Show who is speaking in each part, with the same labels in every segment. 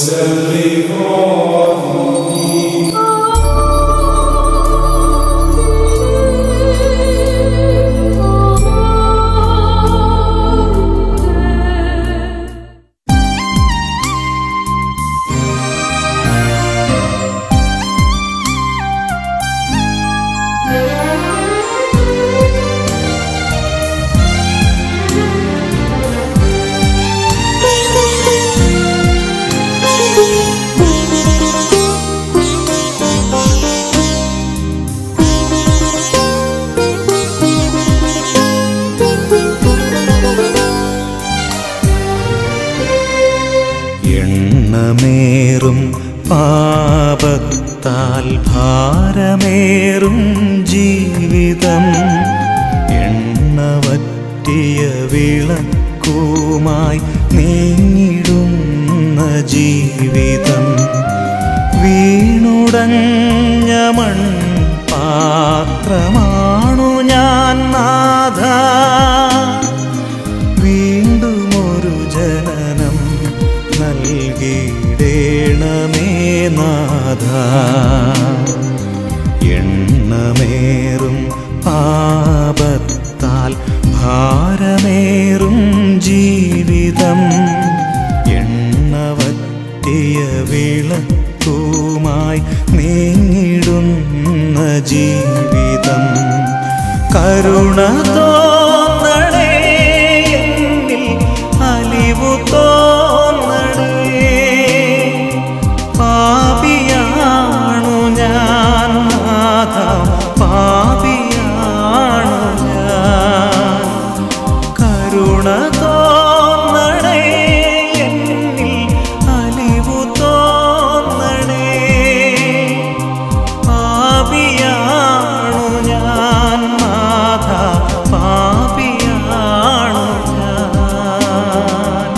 Speaker 1: എണ്ണമേറും പാപത്താൽ ഭാരമേറും ജീവിതം എണ്ണവറ്റിയ വിളക്കുമായി നീങ്ങിടുന്ന ജീവിതം വീണുടഞ്ഞ മൺ പാത്രമാണു ഞാൻ നാഥ വീണ്ടും ഒരു ജനനം നൽകിയിടേണമേ നാഥ എണ്ണമേറും പാപത്താൽ ഭാരമേറും ജീവിതം എണ്ണവറ്റിയ വിളക്കുമായി നീങ്ങിടുന്ന ജീവിതം കരുണ തോന്നണേ എന്നിൽ അലിവു തോന്നണേ പാപിയാണു ഞാൻ നാഥ പാപിയാണു ഞാൻ കരുണ തോന്നണേ എന്നിൽ അലിവു തോന്നണേ പാപിയാണു ഞാൻ നാഥ പാപിയാണു ഞാൻ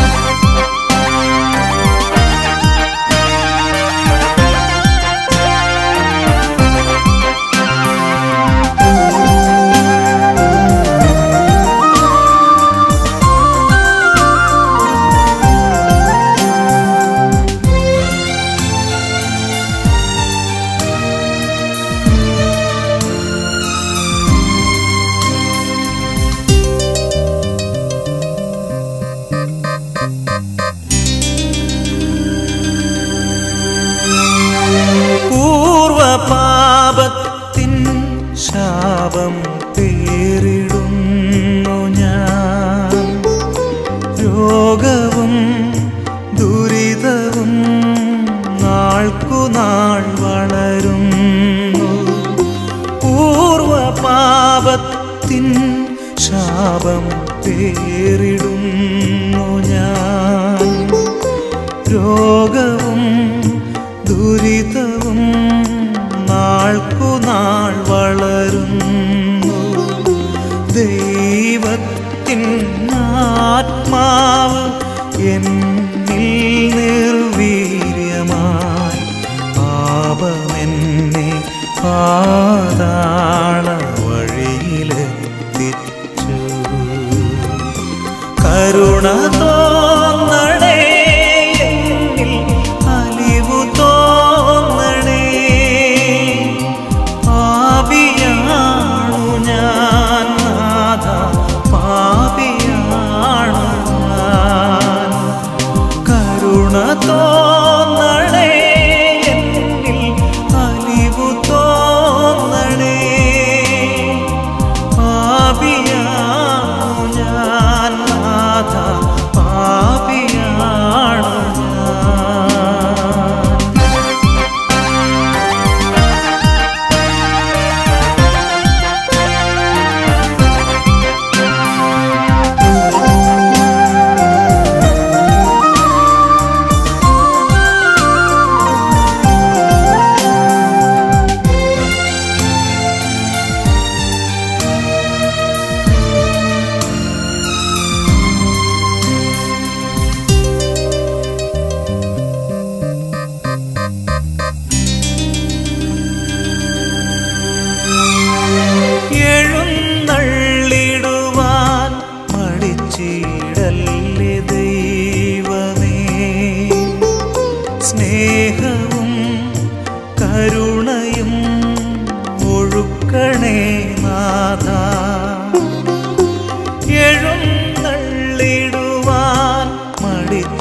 Speaker 1: പൂർവപാപത്തിൻ ശാപം പേരിടുന്നു ഞാൻ രോഗവും ദുരിതവും നാൾക്കുനാൾ വളരുന്നു പൂർവപാപത്തിൻ ശാപം പേരിടുന്നു ഞാൻ രോഗവും ദുരിതവും നാൾക്കുനാൾ വളരുന്നു ദൈവത്തിൻ ആത്മാവ് എന്നിൽ നിർവീര്യമായി പാപമെന്നെ പാതാള വഴിയിലെത്തിച്ചു കരുണ തോന്നണേ എന്നിൽ അലിവു തോന്നണേ പാപിയാണു ഞാൻ നാഥ പാപിയാണു ഞാൻ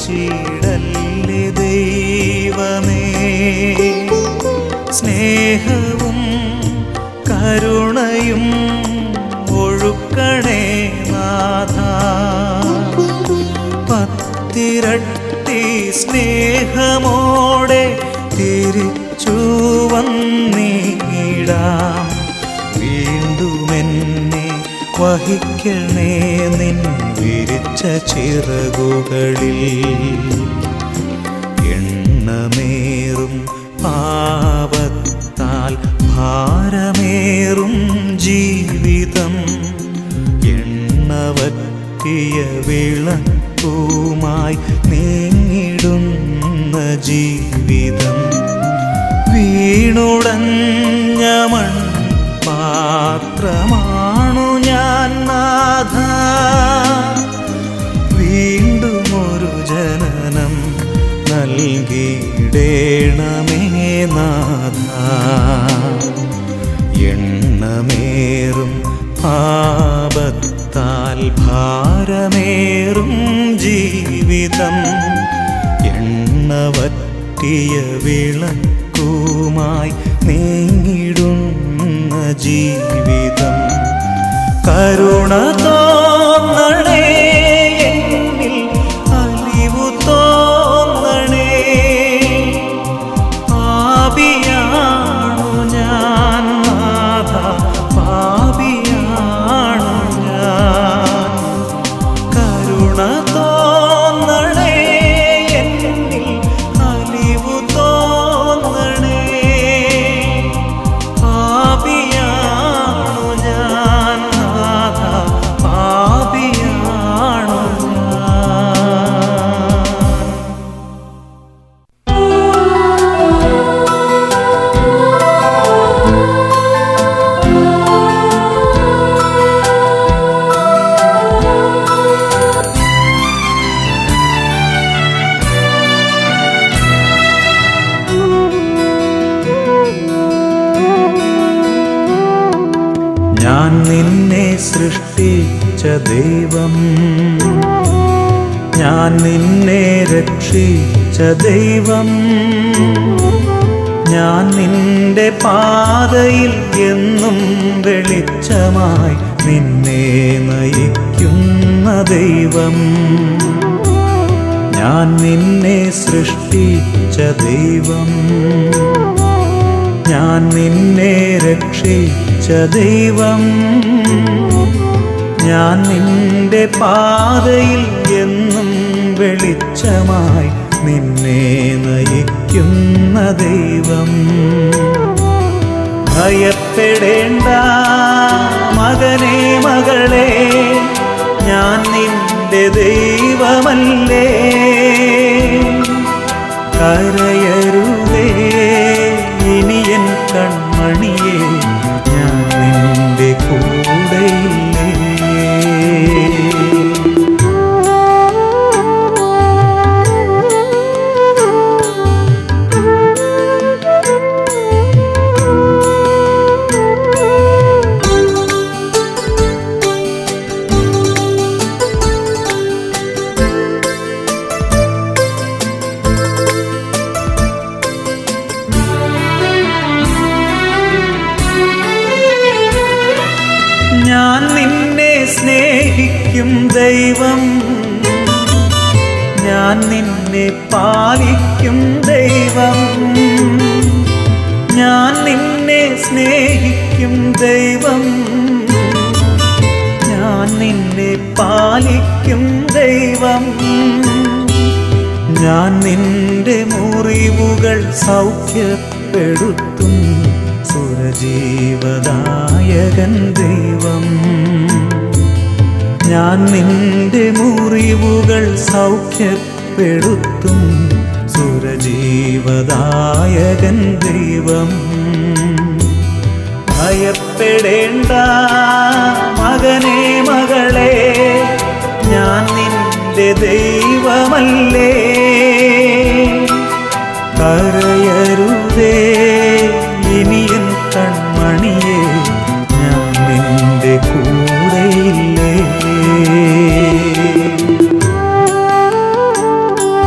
Speaker 1: ത്യജിച്ചിടല്ലേ ദൈവമേ സ്നേഹവും കരുണയും ഒഴുക്കണേ നാഥ പത്തിരട്ടി സ്നേഹമോടെ തിരിച്ചു വന്നിടാം വീണ്ടുമെന്നെ വഹിക്കണേ നിൻ വിരിച്ച ചിറകുകളിൽ എണ്ണമേറും പാപത്താൽ ഭാരമേറും ജീവിതം എണ്ണവറ്റിയ വിളക്കുമായി നീങ്ങിടുന്ന ജീവിതം വീണുടഞ്ഞ മൺ പാത്രമാണു ഞാൻ നാഥ വീണ്ടും ഒരു ജനനം നൽകിയിടേണമേ നാഥ എണ്ണമേറും പാപത്താൽ ഭാരമേറും ജീവിതം എണ്ണവറ്റിയ വിളക്കുമായി നീങ്ങിടുന്ന ജീവിതം കരുണ തോന്നണേ എന്നിൽ അലിവു തോന്നണേ പാപിയാണു ഞാൻ നാഥ പാപിയാണു ഞാൻ കരുണ തോന്നണേ എന്നിൽ അലിവു തോന്നണേ പാപിയാണു ഞാൻ നാഥ പാപിയാണു ഞാൻ ഞാൻ നിന്നെ സൃഷ്ടിച്ച ദൈവം ഞാൻ നിന്നെ രക്ഷിച്ച ദൈവം ഞാൻ നിന്റെ പാതയിൽ എന്നും വെളിച്ചമായി നിന്നെ നയിക്കുന്ന ദൈവം ഞാൻ നിന്നെ സൃഷ്ടിച്ച ദൈവം ഞാൻ നിന്നെ രക്ഷിച്ച ദൈവം ഞാൻ നിന്റെ പാതയിൽ എന്നും വെളിച്ചമായി നിന്നെ നയിക്കുന്ന ദൈവം ഭയപ്പെടേണ്ട മകനെ മകളെ ഞാൻ നിന്റെ ദൈവമല്ലേ കരയരുതേ ഇനി എൻ കൺമണിയെ ഞാൻ നിന്റെ കൂടെയില്ലേ ഞാൻ നിന്നെ സ്നേഹിക്കും ദൈവം ഞാൻ നിന്നെ പാലിക്കും ദൈവം ഞാൻ നിന്നെ സ്നേഹിക്കും ദൈവം ഞാൻ നിന്നെ പാലിക്കും ദൈവം ഞാൻ നിന്റെ മുറിവുകൾ സൗഖ്യപ്പെടുത്തും സുരജീവദായകൻ ദൈവം ഞാൻ നിന്റെ മുറിവുകൾ സൗഖ്യപ്പെടുത്തും സുരജീവദായകൻ ദൈവം ഭയപ്പെടേണ്ട മകനെ മകളെ ഞാൻ നിന്റെ ദൈവമല്ലേ കരയരുതേ ഇനിയൻ കൺമണിയെ ഞാൻ നിന്റെ കൂടെയില്ലേ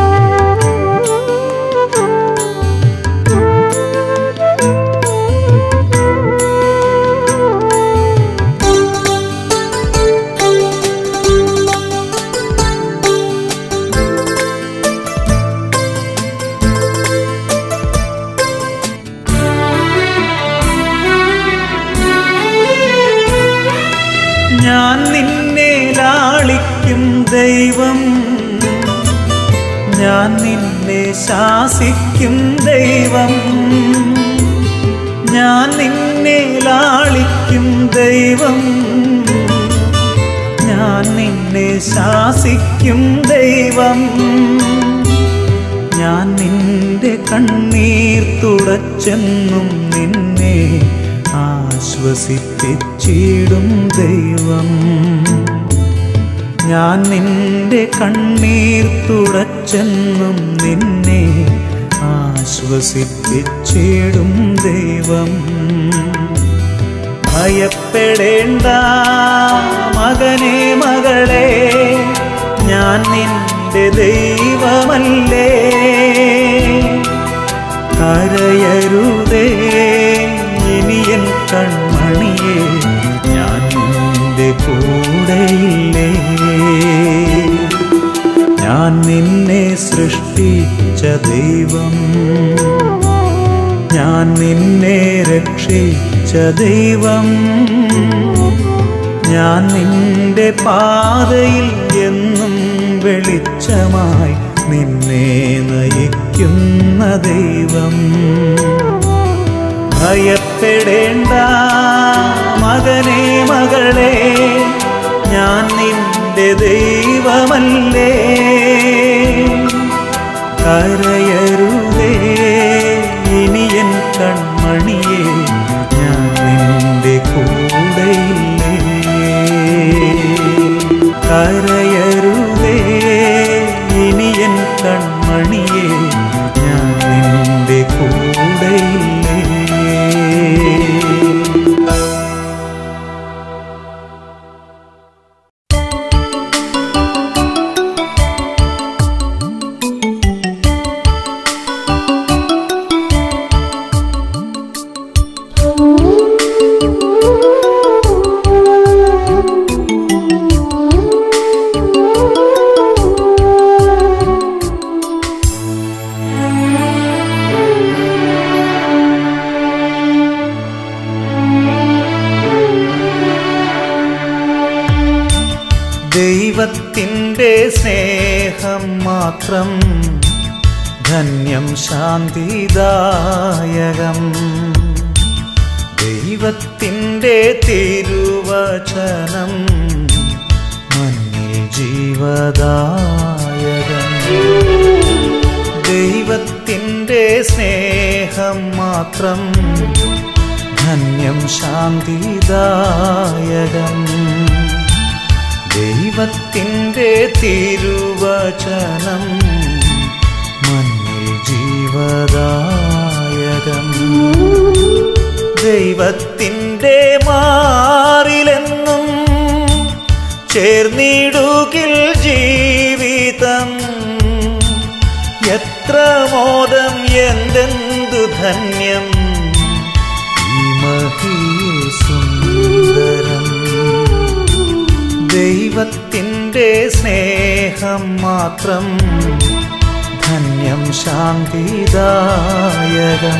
Speaker 1: ഞാൻ നിന്നെ ശാസിക്കും ദൈവം ഞാൻ നിന്നെ ലാളിക്കും ദൈവം ഞാൻ നിന്നെ ശാസിക്കും ദൈവം ഞാൻ നിന്റെ കണ്ണീർ തുടച്ചെന്നും നിന്നെ ആശ്വസിപ്പിച്ചിടും ദൈവം ഞാൻ നിന്റെ കണ്ണീർ തുടച്ചെന്നും നിന്നെ ആശ്വസിപ്പിച്ചിടും ദൈവം ഭയപ്പെടേണ്ട മകനെ മകളെ ഞാൻ നിന്റെ ദൈവമല്ലേ കരയരുതേ ഇനിയൻ കൺമണിയെ ഞാൻ നിന്റെ കൂടെയില്ലേ ഞാൻ നിന്നെ സൃഷ്ടിച്ച ദൈവം ഞാൻ നിന്നെ രക്ഷിച്ച ദൈവം ഞാൻ നിന്റെ പാതയിൽ എന്നും വെളിച്ചമായി നിന്നെ നയിക്കുന്ന ദൈവം ഭയപ്പെടേണ്ട മകനെ മകളെ ഞാൻ നിന്റെ ദൈവമല്ലേ കരയരുതേ ഇനിയൻ കൺമണിയെ ഞാൻ നിന്റെ കൂടെയില്ലേ കരയരുതേ ഇനിയൻ കൺമണിയെ ഞാൻ നിന്റെ കൂടെയില്ലേ ദൈവത്തിൻ്റെ സ്നേഹം മാത്രം ധന്യം ശാന്തിദായകം ദൈവത്തിൻ്റെ തിരുവചനം മണ്ണിൽ ജീവദായകം ദൈവത്തിൻ്റെ സ്നേഹം മാത്രം ധന്യം ശാന്തിദായകം ദൈവത്തിൻ്റെ തിരുവചനം മണ്ണിൽ ജീവദായകം ദൈവത്തിൻ്റെ മാറിലെന്നും ചേർന്നിടുകിൽ ജീവിതം എത്ര മോദം എന്തെന്തു ധന്യം ഈ മഹിയെ സുന്ദരം ദൈവത്തിൻ്റെ സ്നേഹം മാത്രം ധന്യം ശാന്തിദായകം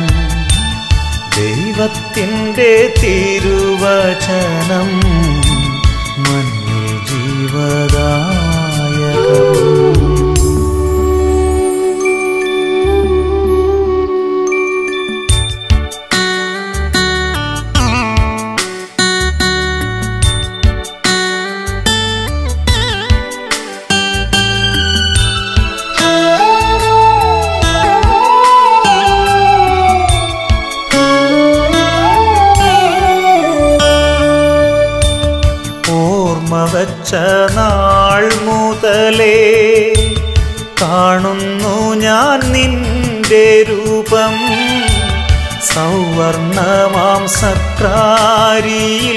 Speaker 1: ദൈവത്തിൻ്റെ തിരുവചനം മണ്ണിൽ ജീവദായകം ഓർമ്മ വച്ച നാൾ മുതലേ കാണുന്നു ഞാൻ നിന്റെ രൂപം സൗവർണമാം സക്രാരിയിൽ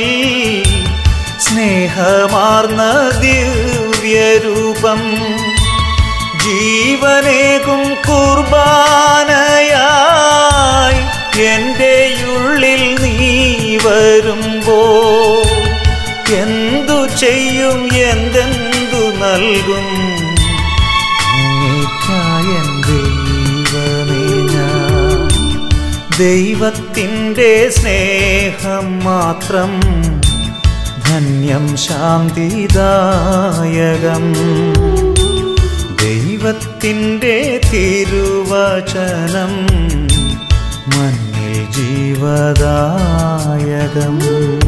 Speaker 1: സ്നേഹമാർന്ന ദിവ്യരൂപം ജീവനേകും കുർബാനയായി എൻ്റെ ഉള്ളിൽ നീ വരുമ്പോ എന്തു ചെയ്യും എന്തെന്തു നൽകും അങ്ങേക്കായൻ ദൈവമേ ഞാൻ ദൈവത്തിൻ്റെ സ്നേഹം മാത്രം ധന്യം ശാന്തിദായകം ദൈവ ദൈവത്തിൻ്റെ തിരുവചനം മണ്ണിൽ ജീവദായകം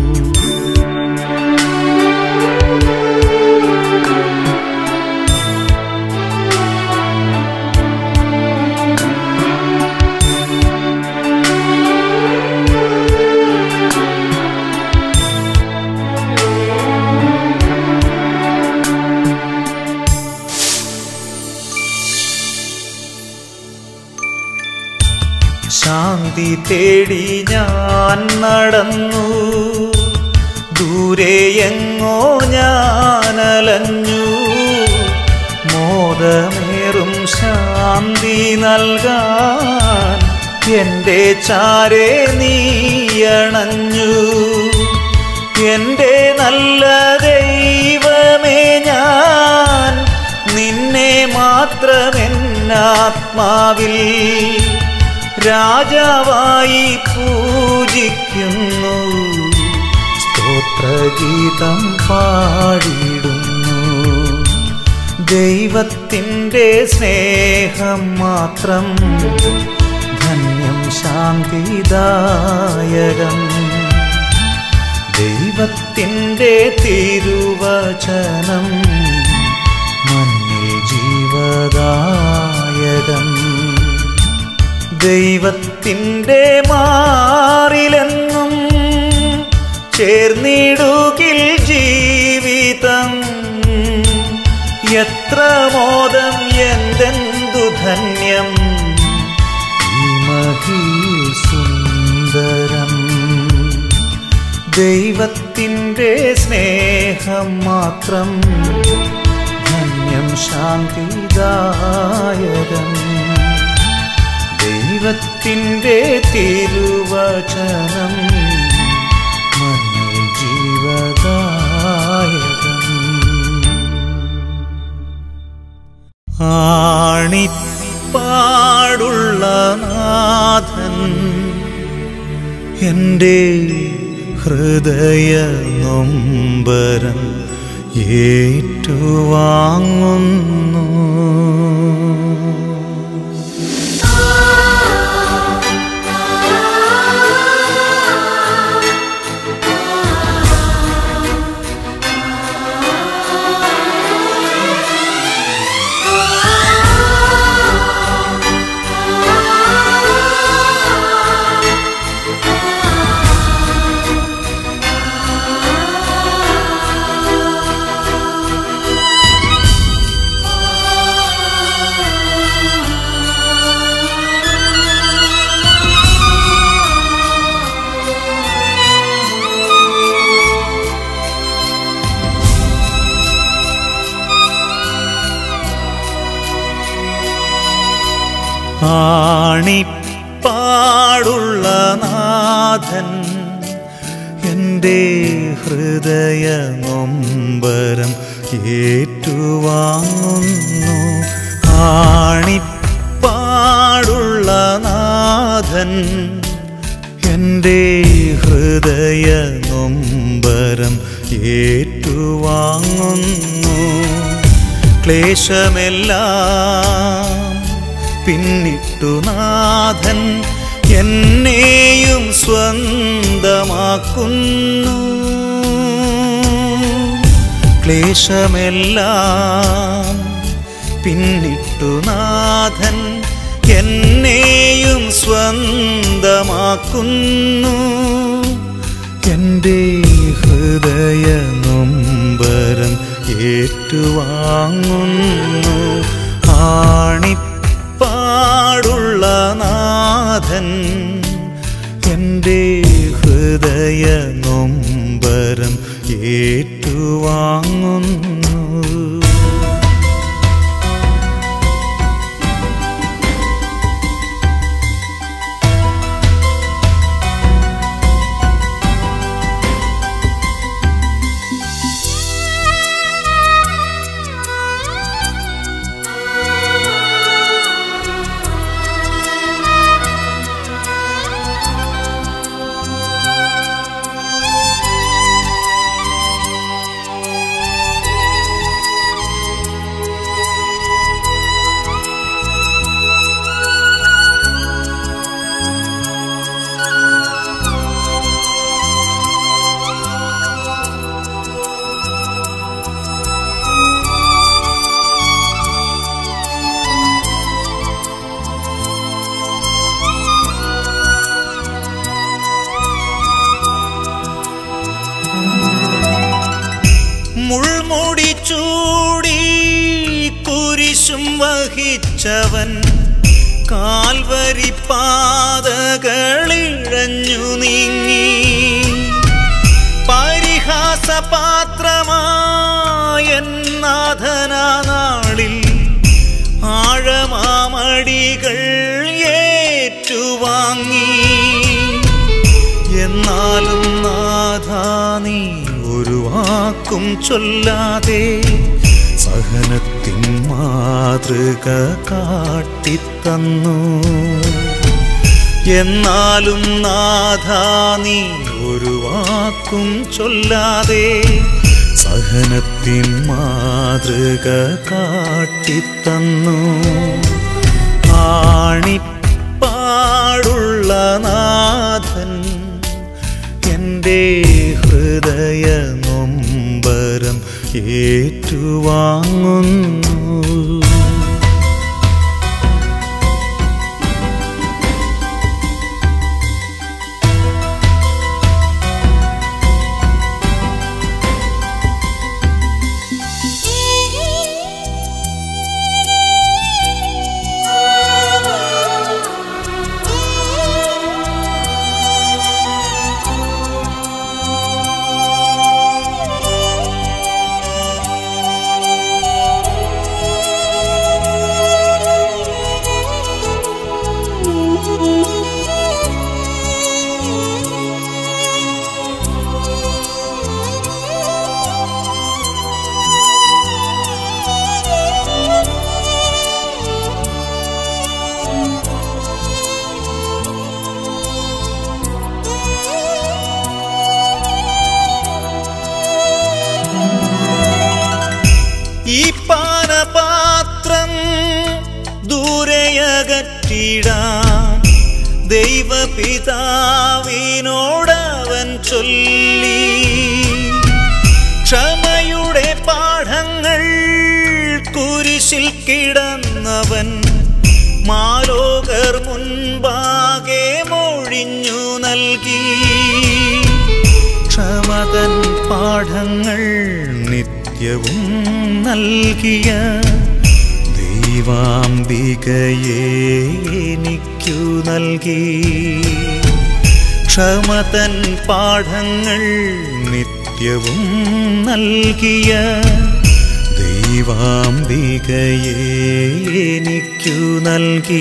Speaker 1: ശാന്തി തേടി ഞാൻ നടന്നു ദൂരെ എങ്ങോ ഞാൻ അലഞ്ഞു മോദമേറും ശാന്തി നൽകാൻ എൻ്റെ ചാരെ നീയണഞ്ഞു എൻ്റെ നല്ല ദൈവമേ ഞാൻ നിന്നെ മാത്രമെന്നാത്മാവിൽ രാജാവായി പൂജിക്കുന്നു സ്തോത്രഗീതം പാടിടുന്നു ദൈവത്തിൻ്റെ സ്നേഹം മാത്രം ധന്യം ശാന്തിദായകം ദൈവത്തിൻ്റെ തിരുവചനം മണ്ണിൽ ജീവദായകം ദൈവത്തിൻ്റെ മാറിലെന്നും ചേർന്നിടുകിൽ ജീവിതം എത്ര മോദം എന്തെന്തു ധന്യം ഈ മഹിൽ സുന്ദരം ദൈവത്തിൻ്റെ സ്നേഹം മാത്രം ധന്യം ശാന്തിദായകം ദൈവത്തിൻ്റെ തിരുവചനം മണ്ണിൽ ജീവദായകം ആണിപ്പാടുള്ള നാഥൻ എൻ്റെ ഹൃദയ നൊമ്പരം ഏറ്റുവാങ്ങുന്നു ആണിപ്പാടുള്ള നാഥൻ എൻ്റെ ഹൃദയ നൊമ്പരം ഏറ്റുവാങ്ങുന്നു ആണിപ്പാടുള്ള നാഥൻ എൻ്റെ ഹൃദയ നൊമ്പരം ഏറ്റുവാങ്ങുന്നു ക്ലേശമെല്ലാം പിന്നിട്ടു നാഥൻ എന്നെയും സ്വന്തമാക്കുന്നു ക്ലേശമെല്ലാം പിന്നിട്ടു നാഥൻ എന്നെയും സ്വന്തമാക്കുന്നു എൻ്റെ ഹൃദയ നൊമ്പരം ഏറ്റുവാങ്ങുന്നു ആണിപ്പാടുള്ള നാഥൻ എൻ്റെ ഹൃദയ നൊമ്പരം ഏറ്റുവാങ്ങുന്നു
Speaker 2: ആ
Speaker 1: കുരിശും വഹിച്ചവൻ കാൽവരി പാതകളിഴഞ്ഞു നീങ്ങി പരിഹാസപാത്രമായ നാഥനാ നാളിൽ ആഴമാമടികൾ ഏറ്റുവാങ്ങി എന്നാലും നാഥാ നീ ഒരു വാക്കും ചൊല്ലാതെ സഹനത്തിൻ മാതൃക കാട്ടിത്തന്നു എന്നാലും നാഥാ നീ ഒരു വാക്കും ചൊല്ലാതെ സഹനത്തിൻ മാതൃക കാട്ടിത്തന്നു ആണിപ്പാടുള്ള നാഥൻ എൻ്റെ ഹൃദയ നൊമ്പരം ഏറ്റുവാങ്ങുന്നു ഈ പാനപാത്രം ദൂരെയകറ്റിടാൻ ദൈവപിതാവിനോടവൻ ചൊല്ലി ക്ഷമയുടെ പാഠങ്ങൾ കുരിശിൽ കിടന്നവൻ മാലോകർ മുൻപാകെ മൊഴിഞ്ഞു നൽകി ക്ഷമതൻ പാഠങ്ങൾ നിത്യവും നൽകിയ ദൈവാംബികയെ എനിക്കു നൽകി ക്ഷമതൻ പാഠങ്ങൾ നിത്യവും നൽകിയ ദൈവാംബികയെ എനിക്കു നൽകി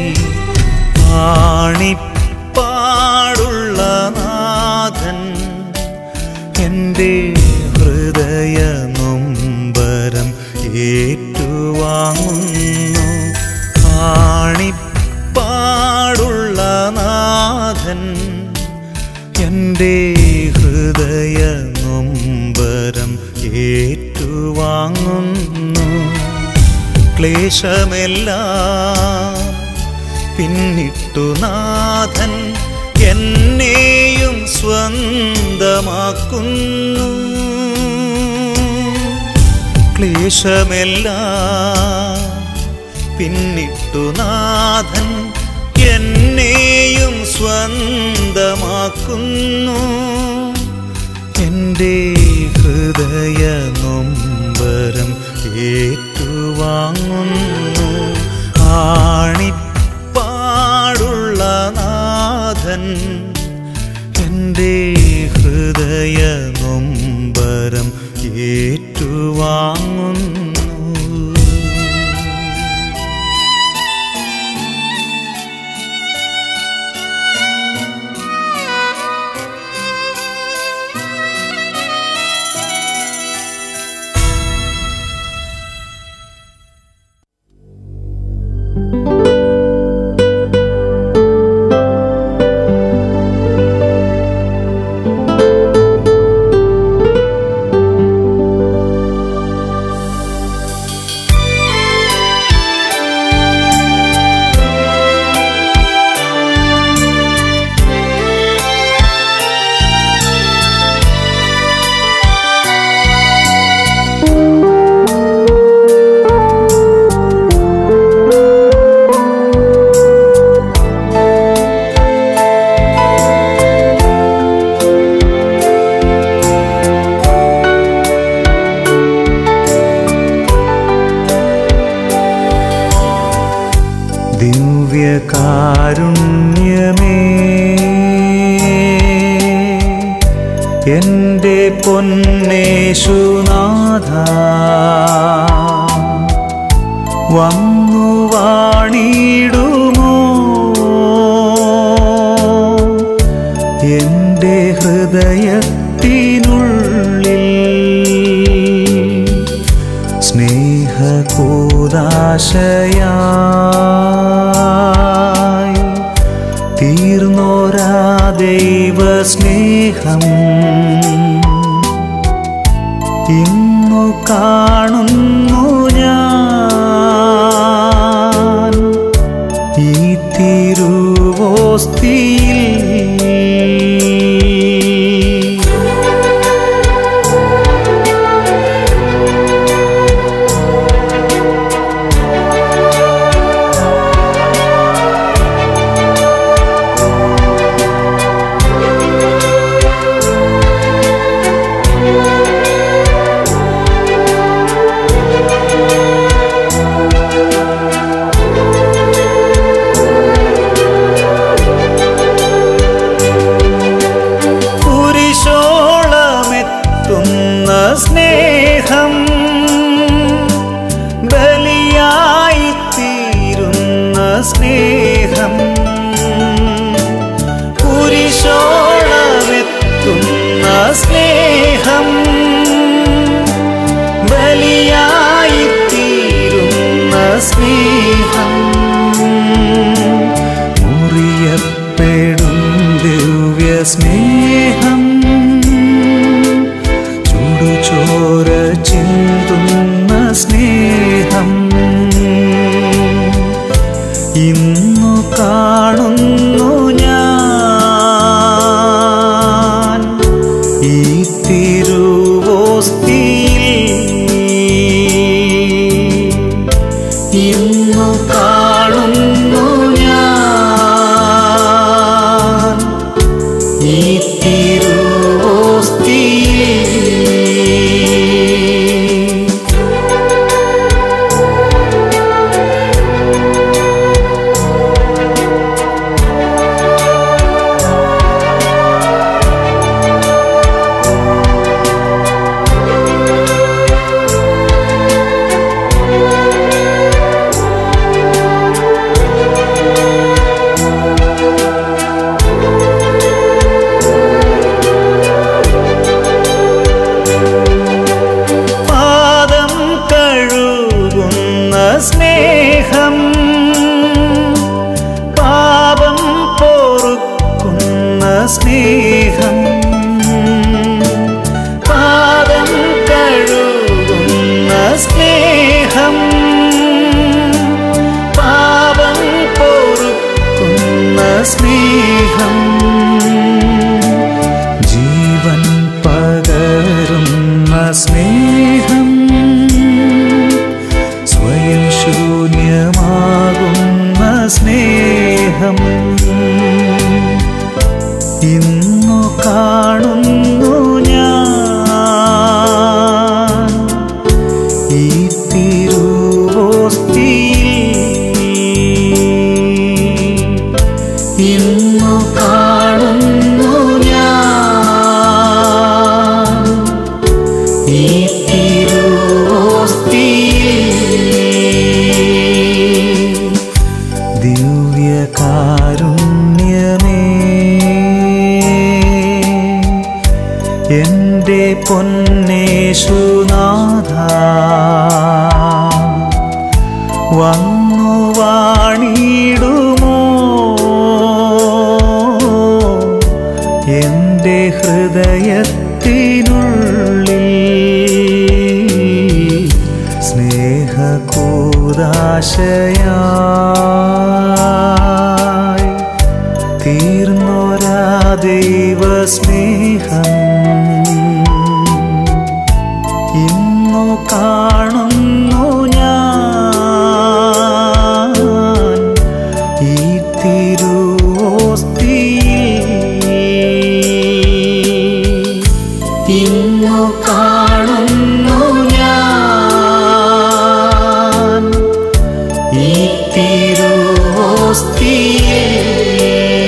Speaker 1: ആണിപ്പാടുള്ള നാഥൻ എൻ്റെ ഹൃദയ നൊമ്പരം ഏറ്റുവാങ്ങുന്നു ആണിപ്പാടുള്ള നാഥൻ എൻ്റെ ഹൃദയ നൊമ്പരം ഏറ്റുവാങ്ങുന്നു ക്ലേശമെല്ലാം പിന്നിട്ടു നാഥൻ എന്നെയും സ്വന്തമാക്കുന്നു ക്ലേശമെല്ലാം പിന്നിട്ടു നാഥൻ എന്നെയും സ്വന്തമാക്കുന്നു എൻ്റെ ഹൃദയ നൊമ്പരം ഏറ്റുവാങ്ങുന്നു ആണിപ്പാടുള്ള നാഥൻ എൻ്റെ ഹൃദയ നൊമ്പരം ഏറ്റുവാങ്ങുന്നു ദിവ്യകാരുണ്യമേ എൻ്റെ പൊന്നേശുനാഥ വന്നു വാണിടുമോ എൻ്റെ ഹൃദയത്തിനുള്ളിൽ സ്നേഹകൂദാശയായി തീർന്നോരാ ദൈവ സ്നേഹം ഇന്നു കാണുന്നു ഞാൻ ഈ തിരുവോസ്തിയിൽ കുരിശോളമെത്തുന്ന സ്നേഹം ബലിയായി തീരുന്ന സ്നേഹം കുരിശോളമെത്തുന്ന സ്നേഹം ബലിയായി തീരുന്ന സ്നേഹം മുറിയപ്പെടും ദിവ്യ സ്നേഹം ചുടുചോര ചിന്തുന്ന സ്നേഹം ഇന്നു കാണുന്നു ഞാൻ ഈ തിരുവോസ്തിയിൽ ഇന്നു കാണുന്നു ഞാൻ ഈ തിരുവോസ്തിയിൽ പാദം കഴുകുന്ന സ്നേഹം പാപം പൊറുക്കുന്ന സ്നേഹം പാദം കഴുകുന്ന സ്നേഹം പാപം പൊറുക്കുന്ന സ്നേഹം ജീവൻ പകരുന്ന സ്നേഹം സ്വയം ശൂന്യമാകുന്ന സ്നേഹം ഇന്നു കാണുന്നു ഞാൻ ഈ തിരുവോസ്തിയിൽ ഇന്നു കാണുന്നു ഞാൻ ഈ തിരുവോസ്തിയിൽ ദിവ്യകാരുണ്യമേ എൻ്റെ പൊന്നേശുനാഥ വന്നു വാണിടുമോ എൻ്റെ ഹൃദയത്തിനുള്ളിൽ സ്നേഹകൂദാശയായി തീർന്നൊരാ ദൈവ സ്നേഹം ഇന്നു കാണുന്നു ഞാൻ ഈ തിരുവോസ്തിയിൽ ഇന്നു കാണുന്നു ഞാൻ ഈ ഈ തിരുവോസ്തിയേ